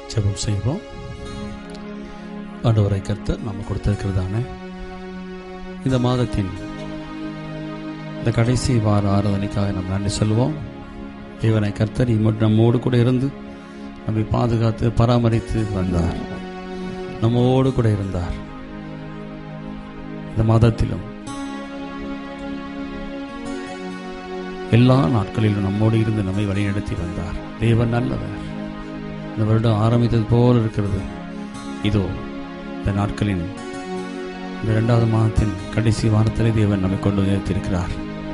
ஜெபம் செய்வோம் ஆண்டவரை கர்த்தர் நம்ம கொடுத்திருக்கிறதான இந்த மாதத்தின் இந்த கடைசி வார ஆராதனைக்காக நம்ம நன்றி சொல்லுவோம் தேவனை கர்த்தர் இம்ம- நம்மோடு கூட இருந்து நம்மை பாதுகாத்து பராமரித்து வந்தார் நம்மோடு கூட இருந்தார் இந்த மாதத்திலும் எல்லா நாட்களிலும் நம்மோடு இருந்து நம்மை வழிநடத்தி வந்தார் தேவன் நல்லவர் இந்த வருடம் ஆரம்பித்தது போல் இருக்கிறது இதோ இந்த நாட்களின் இந்த இரண்டாவது மாதத்தின் கடைசி வாரத்திலே தேவன் நம்மை கொண்டு நிறுத்தியிருக்கிறார்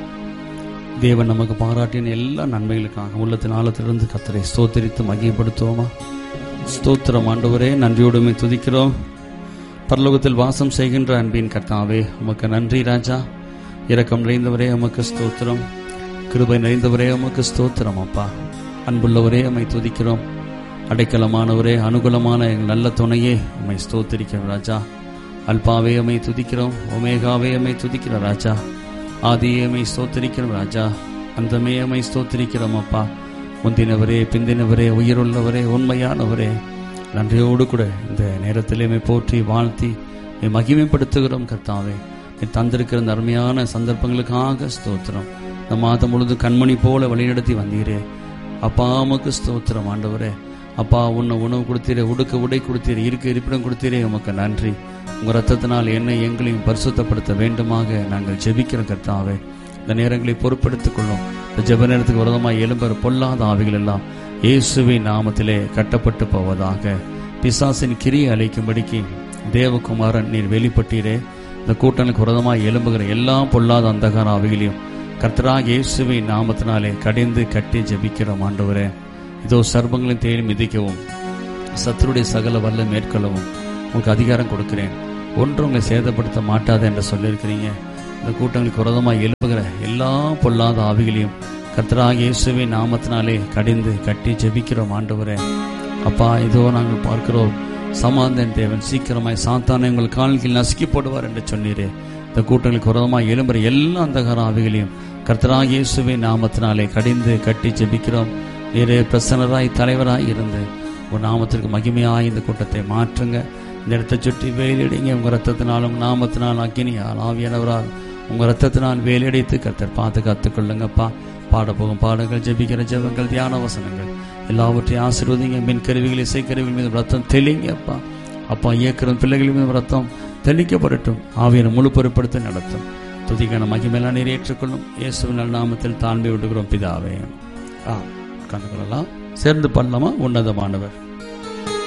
தேவன் நமக்கு பாராட்டின எல்லா நன்மைகளுக்காக உள்ளத்தின் ஆழத்திலிருந்து கத்தரை ஸ்தோத்தரித்து மகிமைப்படுத்துவோமா ஸ்தோத்திரம் ஆண்டவரே நன்றியோடுமே துதிக்கிறோம் பரலோகத்தில் வாசம் செய்கின்ற அன்பின் கர்த்தாவே உமக்கு நன்றி ராஜா இரக்கம் நிறைந்தவரே உமக்கு ஸ்தோத்திரம் கிருபை நிறைந்தவரே உமக்கு ஸ்தோத்திரம் அப்பா அன்புள்ளவரே உம்மை துதிக்கிறோம் அடைக்கலமானவரே அனுகூலமான எங்கள் நல்ல துணையே உம்மை ஸ்தோத்திரிக்கிறோம் ராஜா அல்பாவே உம்மை துதிக்கிறோம் ஒமேகாவே உம்மை துதிக்கிறோம் ராஜா ஆதியே உம்மை ஸ்தோத்திரிக்கிறோம் ராஜா அந்தமே உம்மை ஸ்தோத்திரிக்கிறோம் அப்பா முந்தினவரே பிந்தினவரே உயிருள்ளவரே உண்மையானவரே நன்றியோடு கூட இந்த நேரத்திலே உம்மை போற்றி வாழ்த்தி உம்மை மகிமைப்படுத்துகிறோம் கர்த்தாவே நீ தந்திருக்கிற இந்த அருமையான சந்தர்ப்பங்களுக்காக ஸ்தோத்திரம் இந்த மாதம் முழுதும் கண்மணி போல வழிநடத்தி வந்தீரே அப்பா உமக்கு ஸ்தோத்திரம் ஆண்டவரே அப்பா உன்னை உணவு கொடுத்தீரே உடுக்க உடை கொடுத்தீரே இருக்க இருப்பிடம் கொடுத்தீரே உமக்கு நன்றி உங்க ரத்தத்தினால் என்னை எங்களையும் பரிசுத்தப்படுத்த வேண்டுமாக நாங்கள் ஜெபிக்கிறோம் கர்த்தாவே இந்த நேரங்களை பொறுப்படுத்திக் கொள்ளும் இந்த ஜெப நேரத்துக்கு விரதமாக எழும்பெற பொல்லாத ஆவிகள் எல்லாம் இயேசுவின் நாமத்திலே கட்டப்பட்டு போவதாக பிசாசின் கிரியை அழைக்கும்படிக்கு தேவகுமாரன் நீர் வெளிப்பட்டீரே இந்த கூட்டனுக்கு விரதமாக எழும்புகிற எல்லா பொல்லாத அந்தகார ஆவிகளையும் கர்த்தராக இயேசுவின் நாமத்தினாலே கடிந்து கட்டி ஜெபிக்கிறோம் ஆண்டவரே இதோ சர்ப்பங்களின் தேடி மிதிக்கவும் சத்துருடைய சகல வல்ல மேற்கொள்ளவும் உங்களுக்கு அதிகாரம் கொடுக்கிறேன் ஒன்றும் உங்களை சேதப்படுத்த மாட்டாது என்று சொல்லியிருக்கிறீங்க இந்த கூட்டங்களுக்கு விரதமாக எழுப்புகிற எல்லா பொல்லாத ஆவிகளையும் கர்த்தராக இயேசுவின் நாமத்தினாலே கடிந்து கட்டி ஜெபிக்கிறோம் ஆண்டவரே அப்பா இதோ நாங்கள் பார்க்கிறோம் சமாந்தன் தேவன் சீக்கிரமாய் சாத்தானை உங்கள் கால்களில் நசுக்கி போடுவார் என்று சொன்னீரே இந்த கூட்டங்களுக்கு விரதமாக எழும்புற எல்லா அந்தகார ஆவிகளையும் கர்த்தராக இயேசுவின் நாமத்தினாலே கடிந்து கட்டி ஜெபிக்கிறோம் நீரே பிரசன்னராய் தலைவராய் இருந்து உன் நாமத்திற்கு மகிமையாய் இந்த கூட்டத்தை மாற்றுங்க இந்த இடத்தை சுற்றி வேலியடிங்க உங்க ரத்தத்தினாலும் நாமத்தினால் அக்கினியால் ஆவியானவரால் உங்க ரத்தத்தினால் வேலியடித்து கர்த்தர் பாதுகாத்துக் கொள்ளுங்கப்பா பாட போகும் பாடங்கள் ஜெபிக்கிற ஜெபங்கள் தியான வசனங்கள் எல்லாவற்றையும் ஆசீர்வதிங்க மின் கருவிகள் இசைக்கருவிகள் மீது ரத்தம் தெளிங்க அப்பா அப்பா இயக்கிற பிள்ளைகள் மீது ரத்தம் தெளிக்கப்படட்டும் ஆவியனை முழு பொறுப்படுத்தி நடத்தும் துதிக்கான மகிமையெல்லாம் நீர் ஏற்றுக்கொள்ளும் இயேசுவின் நல்ல நாமத்தில் தாழ்மை விடுகிறோம் பிதாவே ஆ உட்கார்ந்து கொள்ளலாம் சேர்ந்து பண்ணலாமா உன்னதமானவர்